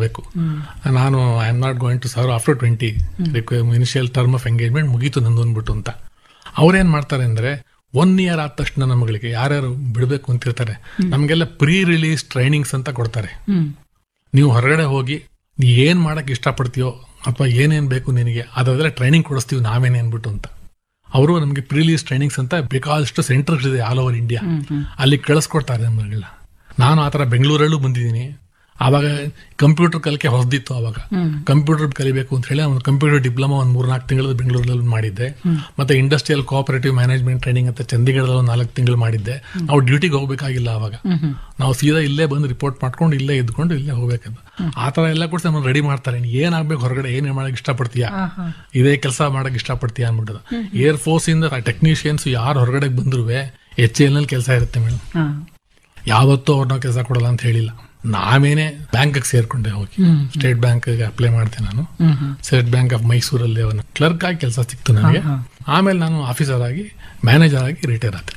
ಮಾಡಬೇಕು ನಾನು I am not going to serve after twenty initial term of engagement ಮುಗೀತು ನಂದು ಅಂದ್ಬಿಟ್ಟು ಅಂತ ಅವ್ರೇನ್ ಮಾಡ್ತಾರೆ ಅಂದ್ರೆ ಒನ್ ಇಯರ್ ಆದ ತಕ್ಷಣ ನಮ್ಮಗಳಿಗೆ ಯಾರ್ಯಾರು ಬಿಡಬೇಕು ಅಂತಿರ್ತಾರೆ ನಮಗೆಲ್ಲ ಪ್ರೀ ರಿಲೀಸ್ ಟ್ರೈನಿಂಗ್ಸ್ ಅಂತ ಕೊಡ್ತಾರೆ ನೀವು ಹೊರಗಡೆ ಹೋಗಿ ನೀ ಏನ್ ಮಾಡಕ್ ಇಷ್ಟಪಡ್ತೀಯೋ ಅಥವಾ ಏನೇನ್ ಬೇಕು ನಿನಗೆ ಅದಾದ್ರೆ ಟ್ರೈನಿಂಗ್ ಕೊಡಿಸ್ತೀವಿ ನಾವೇನೇ ಅನ್ಬಿಟ್ಟು ಅಂತ ಅವರು ನಮಗೆ ಪ್ರಿಲೀಸ್ ಟ್ರೈನಿಂಗ್ಸ್ ಅಂತ ಬೇಕಾದಷ್ಟು ಸೆಂಟರ್ಸ್ ಇದೆ ಆಲ್ ಓವರ್ ಇಂಡಿಯಾ ಅಲ್ಲಿ ಕಳಿಸ್ಕೊಡ್ತಾರೆ ನಮಗೆಲ್ಲ ನಾನು ಆತರ ಬೆಂಗಳೂರಲ್ಲೂ ಬಂದಿದ್ದೀನಿ ಆವಾಗ ಕಂಪ್ಯೂಟರ್ ಕಲಿಕೆ ಹೊಸದಿತ್ತು ಅವಾಗ ಕಂಪ್ಯೂಟರ್ ಕಲಿಬೇಕು ಅಂತ ಹೇಳಿ ಒಂದು ಕಂಪ್ಯೂಟರ್ ಡಿಪ್ಲೊಮಾ ಒಂದು ಮೂರ್ನಾಲ್ಕು ತಿಂಗಳು ಬೆಂಗಳೂರಲ್ಲಿ ಮಾಡಿದ್ದೆ ಮತ್ತೆ ಇಂಡಸ್ಟ್ರಿಯಲ್ ಕೋಆಪರೇಟಿವ್ ಮ್ಯಾನೇಜ್ಮೆಂಟ್ ಟ್ರೈನಿಂಗ್ ಅಂತ ಚಂಡೀಗಢದಲ್ಲಿ ಒಂದು ನಾಲ್ಕು ತಿಂಗಳು ಮಾಡಿದ್ದೆ ನಾವು ಡ್ಯೂಟಿಗೆ ಹೋಗ್ಬೇಕಾಗಿಲ್ಲ ಅವಾಗ ನಾವು ಸೀದಾ ಇಲ್ಲೇ ಬಂದು ರಿಪೋರ್ಟ್ ಮಾಡ್ಕೊಂಡು ಇಲ್ಲೇ ಇದ್ಕೊಂಡು ಇಲ್ಲೇ ಹೋಗ್ಬೇಕಂತ ಆ ತರ ಎಲ್ಲ ಕೂಡ ನಮ್ಮನ್ನು ರೆಡಿ ಮಾಡ್ತಾರೆ ನೀನ್ ಏನಾಗ್ಬೇಕು ಹೊರಗಡೆ ಏನ್ ಮಾಡಕ್ ಇಷ್ಟಪಡ್ತೀಯಾ ಇದೇ ಕೆಲಸ ಮಾಡಕ್ ಇಷ್ಟಪಡ್ತೀಯಾ ಅನ್ಬಿಟ್ಟದ ಏರ್ ಫೋರ್ಸ್ ಇಂದ ಟೆಕ್ನಿಷಿಯನ್ಸ್ ಯಾರು ಹೊರಗಡೆ ಬಂದ್ರು ಎಚ್ ಎಲ್ ನಲ್ಲಿ ಕೆಲಸ ಇರುತ್ತೆ ಮೇಡಮ್ ಯಾವತ್ತೂ ಅವ್ರನ್ನ ಕೆಲಸ ಕೊಡಲ್ಲ ಅಂತ ಹೇಳಿಲ್ಲ ನಾವೇನೆ ಬ್ಯಾಂಕ್ ಸೇರ್ಕೊಂಡೆ ಹೋಗಿ ಸ್ಟೇಟ್ ಬ್ಯಾಂಕ್ ಅಪ್ಲೈ ಮಾಡ್ತೆ ನಾನು ಸ್ಟೇಟ್ ಬ್ಯಾಂಕ್ ಆಫ್ ಮೈಸೂರಲ್ಲಿ ಅವನ ಕ್ಲರ್ಕ್ ಆಗಿ ಕೆಲಸ ಸಿಕ್ತು ನನಗೆ ಆಮೇಲೆ ನಾನು ಆಫೀಸರ್ ಆಗಿ ಮ್ಯಾನೇಜರ್ ಆಗಿ ರಿಟೈರ್ ಆದೆ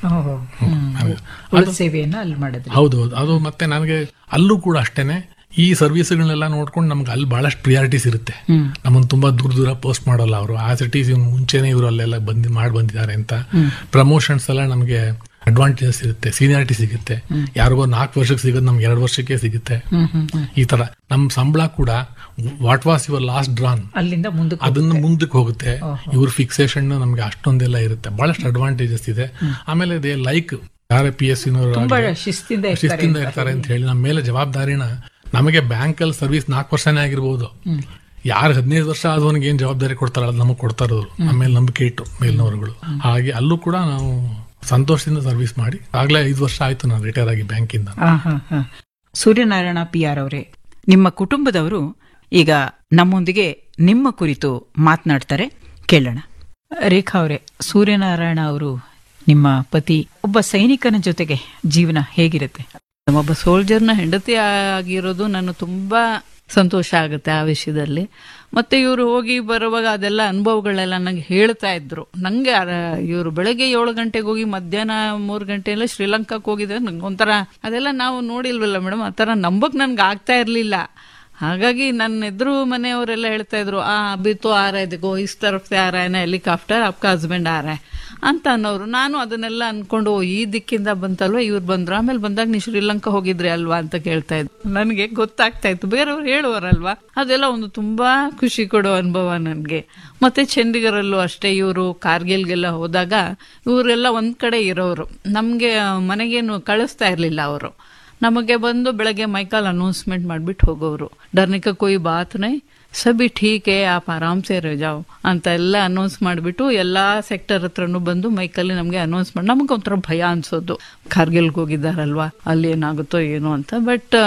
ಉಳಿದ ಸೇವೆಯನ್ನ ಅಲ್ಲಿ ಮಾಡಿದ್ರಿ ಹೌದು ಹೌದು ಅದು ಮತ್ತೆ ನನಗೆ ಅಲ್ಲೂ ಕೂಡ ಅಷ್ಟೇನೆ ಈ ಸರ್ವಿಸ್ಗಳನ್ನೆಲ್ಲ ನೋಡ್ಕೊಂಡು ನಮ್ಗೆ ಅಲ್ಲಿ ಬಹಳಷ್ಟು ಪ್ರಿಯಾರಿಟೀಸ್ ಇರುತ್ತೆ ನಮ್ಮನ್ನು ತುಂಬಾ ದೂರ ದೂರ ಪೋಸ್ಟ್ ಮಾಡೋಲ್ಲ ಅವರು ಆಸ್ ಇಟ್ ಈಸ್ ಮುಂಚೆನೆ ಇವರು ಅಲ್ಲೆಲ್ಲ ಬಂದು ಮಾಡಿ ಬಂದಿದ್ದಾರೆ ಅಂತ ಪ್ರಮೋಷನ್ಸ್ ಎಲ್ಲ ನಮಗೆ ಅಡ್ವಾಂಟೇಜಸ್ ಇರುತ್ತೆ ಸೀನಿಯಾರಿಟಿ ಸಿಗುತ್ತೆ ಯಾರಿಗೋ ನಾಲ್ಕು ವರ್ಷಕ್ಕೆ ಸಿಗೋದು ನಮ್ಗೆ ಎರಡು ವರ್ಷಕ್ಕೆ ಸಿಗುತ್ತೆ ಈ ತರ ನಮ್ ಸಂಬಳ ಕೂಡ what was your last drawn ಅಲ್ಲಿಂದ ಮುಂದಕ್ಕೆ ಅದನ್ನ ಮುಂದಕ್ಕೆ ಹೋಗುತ್ತೆ ಇವ್ರ ಫಿಕ್ಸೇಷನ್ ನಮ್ಗೆ ಅಷ್ಟೊಂದೆಲ್ಲ ಇರುತ್ತೆ ಬಹಳಷ್ಟು ಅಡ್ವಾಂಟೇಜಸ್ ಇದೆ ಆಮೇಲೆ ದೇ ಲೈಕ್ ಯಾರೇ ಪಿ ಎಸ್ ತುಂಬಾ ಶಿಸ್ತಿಂದ ಇರ್ತಾರೆ ಶಿಸ್ತಿಂದ ಇರ್ತಾರೆ ಅಂತ ಹೇಳಿ ನಮ್ಮ ಮೇಲೆ ಜವಾಬ್ದಾರಿನ ನಮಗೆ ಬ್ಯಾಂಕ್ ಅಲ್ಲಿ ಸರ್ವಿಸ್ ನಾಲ್ಕು ವರ್ಷನೇ ಆಗಿರ್ಬೋದು ಯಾರು ಹದಿನೈದು ವರ್ಷ ಆದವನಿಗೆ ಏನ್ ಜವಾಬ್ದಾರಿ ಕೊಡ್ತಾರಲ್ಲ ಅದು ನಮಗೆ ಕೊಡ್ತಾ ಇರೋರು ನಮ್ಮ ಮೇಲೆ ನಂಬಿಕೆ ಇಟ್ಟು ಮೇಲ್ನವರುಗಳು ಹಾಗೆ ಅಲ್ಲೂ ಕೂಡ ನಾವು ಸಂತೋಷದಿಂದ ಸರ್ವಿಸ್ ಮಾಡಿ ಆಗ್ಲೇ ಐದು ವರ್ಷ ಆಯ್ತು ನಾನು ರಿಟೈರ್ ಆಗಿ ಬ್ಯಾಂಕಿಂದ ಆ, ಹ, ಹ. ಸೂರ್ಯನಾರಾಯಣ ಪಿ ಆರ್ ಅವರೇ ನಿಮ್ಮ ಕುಟುಂಬದವರು ಈಗ ನಮ್ಮೊಂದಿಗೆ ನಿಮ್ಮ ಕುರಿತು ಮಾತನಾಡ್ತಾರೆ ಕೇಳೋಣ ರೇಖಾ ಅವರೇ ಸೂರ್ಯನಾರಾಯಣ ಅವರು ನಿಮ್ಮ ಪತಿ ಒಬ್ಬ ಸೈನಿಕನ ಜೊತೆಗೆ ಜೀವನ ಹೇಗಿರುತ್ತೆ ಒಬ್ಬ ಸೋಲ್ಜರ್ನ ಹೆಂಡತಿ ಆಗಿರೋದು ನಾನು ತುಂಬಾ ಸಂತೋಷ ಆಗುತ್ತೆ ಆ ವಿಷಯದಲ್ಲಿ ಮತ್ತೆ ಇವರು ಹೋಗಿ ಬರುವಾಗ ಅದೆಲ್ಲ ಅನುಭವಗಳೆಲ್ಲ ನಂಗೆ ಹೇಳ್ತಾ ಇದ್ರು ನಂಗೆ ಇವರು ಬೆಳಗ್ಗೆ ಏಳು ಗಂಟೆಗೆ ಹೋಗಿ ಮಧ್ಯಾಹ್ನ ಮೂರು ಗಂಟೆಲ್ಲ ಶ್ರೀಲಂಕಾಕ್ಕೆ ಹೋಗಿದ್ರೆ ನಂಗೆ ಒಂಥರ ಅದೆಲ್ಲ ನಾವು ನೋಡಿಲ್ವಲ್ಲ ಮೇಡಮ್ ಆ ಥರ ನಂಬಕ್ ನನ್ಗೆ ಆಗ್ತಾ ಇರಲಿಲ್ಲ ಹಾಗಾಗಿ ನನ್ನ ಎದುರು ಮನೆಯವರೆಲ್ಲ ಹೇಳ್ತಾ ಇದ್ರು ಆ ಅಭಿ ತೋ ಆ ರहा है देखो इस तरफ से आ रहा है ना ಹೆಲಿಕಾಪ್ಟರ್ आपका ಹಸ್ಬೆಂಡ್ ಆ रहा है ಅಂತ ಅನ್ನೋರು ನಾನು ಅದನ್ನೆಲ್ಲ ಅನ್ಕೊಂಡು ಓ, ಈ ದಿಕ್ಕಿಂದ ಬಂತಲ್ವಾ ಇವ್ರು ಬಂದ್ರು ಆಮೇಲೆ ಬಂದಾಗ ನೀವು ಶ್ರೀಲಂಕಾ ಹೋಗಿದ್ರಿ ಅಲ್ವಾ ಅಂತ ಕೇಳ್ತಾ ಇದ್ರು ನನಗೆ ಗೊತ್ತಾಗ್ತಾ ಇತ್ತು ಬೇರೆಯವ್ರು ಹೇಳುವರಲ್ವಾ ಅದೆಲ್ಲ ಒಂದು ತುಂಬಾ ಖುಷಿ ಕೊಡೋ ಅನುಭವ ನನಗೆ ಮತ್ತೆ ಚಂಡೀಗಢಲ್ಲೂ ಅಷ್ಟೇ ಇವರು ಕಾರ್ಗಿಲ್ಗೆಲ್ಲ ಹೋದಾಗ ಇವರೆಲ್ಲ ಒಂದ್ ಕಡೆ ಇರೋರು ನಮ್ಗೆ ಮನೆಗೇನು ಕಳಿಸ್ತಾ ಇರ್ಲಿಲ್ಲ ಅವರು ನಮಗೆ ಬಂದು ಬೆಳಗ್ಗೆ ಮೈಕಾಲ್ ಅನೌನ್ಸ್ಮೆಂಟ್ ಮಾಡ್ಬಿಟ್ಟು ಹೋಗೋರು ಡರ್ನಿಕ ಕೊಯ್ ಬಾತ್ ನೈ ಸಬಿ ಠೀಕ್ ಹೇ ಆಪ್ ಆರಾಮ್ ಸೇ ರಜಾವ್ ಅಂತ ಎಲ್ಲ ಅನೌನ್ಸ್ ಮಾಡಿಬಿಟ್ಟು ಎಲ್ಲಾ ಸೆಕ್ಟರ್ ಹತ್ರನೂ ಬಂದು ಮೈಕಲ್ಲಿ ನಮಗೆ ಅನೌನ್ಸ್ ಮಾಡಿ ನಮಗೆ ಒಂಥರ ಭಯ ಅನ್ಸೋದು ಕಾರ್ಗಿಲ್ಗೆ ಹೋಗಿದ್ದಾರಲ್ವಾ ಅಲ್ಲಿ ಏನಾಗುತ್ತೋ ಏನೋ ಅಂತ ಬಟ್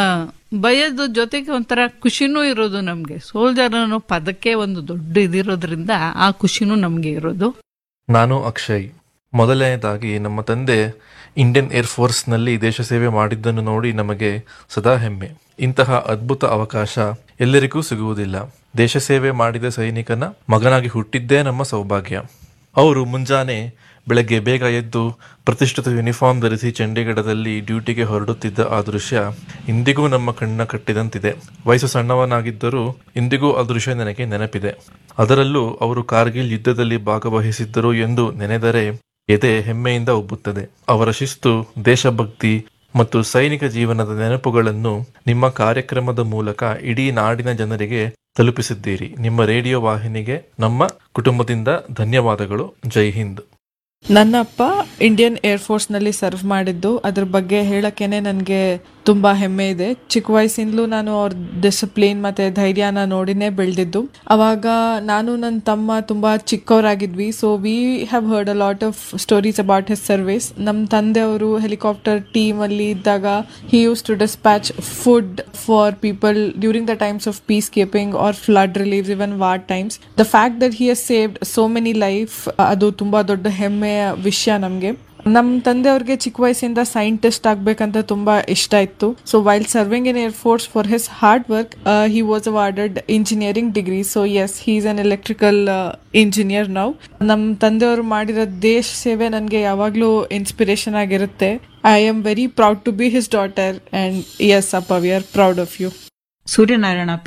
ಭಯದ ಜೊತೆಗೆ ಒಂಥರ ಖುಷಿನೂ ಇರೋದು ನಮಗೆ ಸೋಲ್ಜರ್ ಅನ್ನೋ ಪದಕ್ಕೆ ಒಂದು ದೊಡ್ಡ ಇದಿರೋದ್ರಿಂದ ಆ ಖುಷಿನೂ ನಮಗೆ ಇರೋದು ನಾನು ಅಕ್ಷಯ್ ಮೊದಲನೆಯದಾಗಿ ನಮ್ಮ ತಂದೆ ಇಂಡಿಯನ್ ಏರ್ ಫೋರ್ಸ್ನಲ್ಲಿ ದೇಶ ಸೇವೆ ಮಾಡಿದ್ದನ್ನು ನೋಡಿ ನಮಗೆ ಸದಾ ಹೆಮ್ಮೆ ಇಂತಹ ಅದ್ಭುತ ಅವಕಾಶ ಎಲ್ಲರಿಗೂ ಸಿಗುವುದಿಲ್ಲ ದೇಶ ಸೇವೆ ಮಾಡಿದ ಸೈನಿಕನ ಮಗನಾಗಿ ಹುಟ್ಟಿದ್ದೇ ನಮ್ಮ ಸೌಭಾಗ್ಯ ಅವರು ಮುಂಜಾನೆ ಬೆಳಗ್ಗೆ ಬೇಗ ಎದ್ದು ಪ್ರತಿಷ್ಠಿತ ಯೂನಿಫಾರ್ಮ್ ಧರಿಸಿ ಚಂಡೀಗಢದಲ್ಲಿ ಡ್ಯೂಟಿಗೆ ಹೊರಡುತ್ತಿದ್ದ ಆ ದೃಶ್ಯ ಇಂದಿಗೂ ನಮ್ಮ ಕಣ್ಣ ಕಟ್ಟಿದಂತಿದೆ ವಯಸ್ಸು ಸಣ್ಣವನಾಗಿದ್ದರೂ ಇಂದಿಗೂ ಆ ದೃಶ್ಯ ನನಗೆ ನೆನಪಿದೆ ಅದರಲ್ಲೂ ಅವರು ಕಾರ್ಗಿಲ್ ಯುದ್ಧದಲ್ಲಿ ಭಾಗವಹಿಸಿದ್ದರು ಎಂದು ನೆನೆದರೆ ಎದೆ ಹೆಮ್ಮೆಯಿಂದ ಉಬ್ಬುತ್ತದೆ ಅವರ ಶಿಸ್ತು ದೇಶಭಕ್ತಿ ಮತ್ತು ಸೈನಿಕ ಜೀವನದ ನೆನಪುಗಳನ್ನು ನಿಮ್ಮ ಕಾರ್ಯಕ್ರಮದ ಮೂಲಕ ಇಡೀ ನಾಡಿನ ಜನರಿಗೆ ತಲುಪಿಸಿದ್ದೀರಿ ನಿಮ್ಮ ರೇಡಿಯೋ ವಾಹಿನಿಗೆ ನಮ್ಮ ಕುಟುಂಬದಿಂದ ಧನ್ಯವಾದಗಳು ಜೈ ಹಿಂದ್ ನನ್ನ ಅಪ್ಪ ಇಂಡಿಯನ್ ಏರ್ ಫೋರ್ಸ್ನಲ್ಲಿ ಸರ್ವ್ ಮಾಡಿದ್ದು ಅದ್ರ ಬಗ್ಗೆ ಹೇಳಕ್ಕೇನೆ ನನಗೆ ತುಂಬ ಹೆಮ್ಮೆ ಇದೆ ಚಿಕ್ಕ ವಯಸ್ಸಿಂದಲೂ ನಾನು ಅವ್ರ ಡಿಸಿಪ್ಲಿನ್ ಮತ್ತು ಧೈರ್ಯನ ನೋಡಿನೇ ಬೆಳೆದಿದ್ದು ಅವಾಗ ನಾನು ನನ್ನ ತಮ್ಮ ತುಂಬ ಚಿಕ್ಕವರಾಗಿದ್ವಿ so we have heard a lot of stories about his service ನಮ್ಮ ತಂದೆಯವರು ಹೆಲಿಕಾಪ್ಟರ್ ಟೀಮಲ್ಲಿ ಇದ್ದಾಗ he used to dispatch food for people during the times of peace keeping or flood relieves even war times the fact that he has saved so many life ಅದು ತುಂಬಾ ದೊಡ್ಡ ಹೆಮ್ಮೆಯ ವಿಷಯ ನಮಗೆ ನಮ್ಮ ತಂದೆಯವ್ರಿಗೆ ಚಿಕ್ಕ ವಯಸ್ಸಿಂದ ಸೈಂಟಿಸ್ಟ್ ಆಗ್ಬೇಕಂತ ತುಂಬಾ ಇಷ್ಟ ಇತ್ತು so while serving in air force for his hard work he was awarded engineering degree so yes he is an electrical engineer ನಾವು ನಮ್ಮ ತಂದೆಯವರು ಮಾಡಿರೋ ದೇಶ ಸೇವೆ ನನಗೆ ಯಾವಾಗಲೂ ಇನ್ಸ್ಪಿರೇಷನ್ ಆಗಿರುತ್ತೆ I am very proud to be his daughter and yes ಅಪ್ಪ we are proud of you Suryanarayana